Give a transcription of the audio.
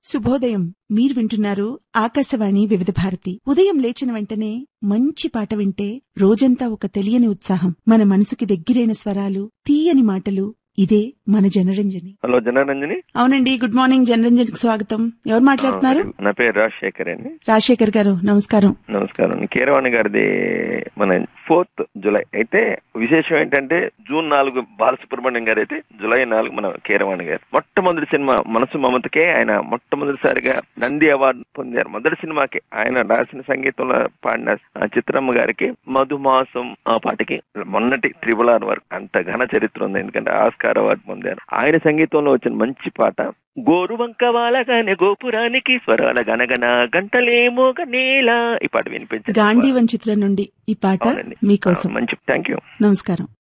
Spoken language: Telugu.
శుభోదయం మీరు వింటున్నారు ఆకాశవాణి వివిధ భారతి ఉదయం లేచిన వెంటనే మంచి పాట వింటే రోజంతా ఒక తెలియని ఉత్సాహం మన మనసుకి దగ్గరైన స్వరాలు తీయని మాటలు ఇదే మన జనరంజని హలో జనారంజని అవునండి గుడ్ మార్నింగ్ జనరంజన్ కి స్వాగతం ఎవరు మాట్లాడుతున్నారు నా పేరు రాజశేఖర్ అండి రాజశేఖర్ గారు నమస్కారం నమస్కారం కీరవాణి గారిది మన ఫోర్త్ జులై అయితే విశేషం ఏంటంటే జూన్ నాలుగు బాలసుబ్రహ్మణ్యం గారు అయితే జులై నాలుగు మన కీరవాణి గారు మొట్టమొదటి సినిమా మనసు మమతకే ఆయన మొట్టమొదటిసారిగా నంది అవార్డు పొందారు మొదటి సినిమాకి ఆయన రాసిన సంగీతంలో పాడిన ఆ చిత్రమ్మ గారికి మధుమాసం ఆ పాటకి మొన్నటి త్రిబుల్ ఆర్ వరకు అంత ఘన చరిత్ర ఉంది ఎందుకంటే ఆస్కార్ అవార్డు పొందారు ఆయన సంగీతంలో వచ్చిన మంచి పాట గోరువంక వాలగానే గోపురానికి స్వరాల గనగన గంటలేమో నేల ఈ పాట వినిపించింది గాంధీవన్ చిత్రం నుండి ఈ పాట అవునండి. మీకోసం మంచి థ్యాంక్ యూ నమస్కారం